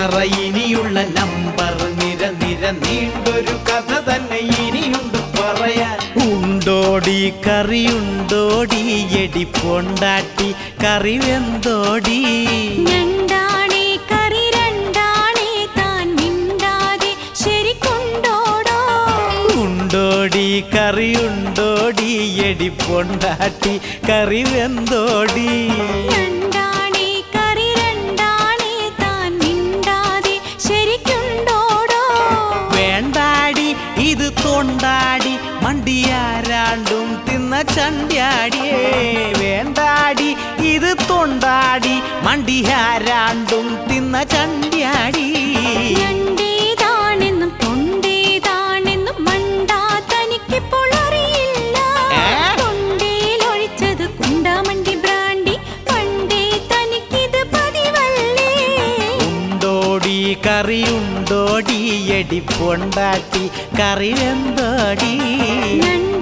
പറ ഇനിയുള്ള നമ്പർ നിര നിര നീണ്ടൊരു കഥ തന്നെ ഇനിയുണ്ട് പറയാൻ ഉണ്ടോടി കറിയുണ്ടോടി എടി പൊണ്ടാട്ടി കറി വെന്തോടി ഞണ്ടാണേ കറി രണ്ടാണേ താൻ മിണ്ടാതെ ശരിക്കൊണ്ടോടോ ഉണ്ടോടി കറിയുണ്ടോടി എടി പൊണ്ടാട്ടി കറി വെന്തോടി രണ്ടാണേ കറി രണ്ടാണേ താൻ മിണ്ടാതെ ശരിക്കൊണ്ടോടോ വേണ്ടാടി ഇത് തൊണ്ടാടി മണ്ടിയാരാണ്ടും തിന്ന ചണ്ടിയാടിയേ വേണ്ടാടി ഇത് തൊണ്ടാടി മണ്ടിയാരാണ്ടും തിന്ന ചണ്ടിയാടി ഞണ്ടേതാണെന്നും തൊണ്ടേതാണെന്നും മണ്ടാ തനിക്കിപ്പോൾ അറിയില്ല ഏ? തൊണ്ടയിലൊഴിച്ചത് കുണ്ടാമണ്ടി ബ്രാണ്ടി പണ്ടേ തനിക്കിത് പതിവല്ലേ ഉണ്ടോടി കറിയുണ്ടോടി എടി പൊണ്ടാട്ടി കറി വെന്തോടി ഞണ്ട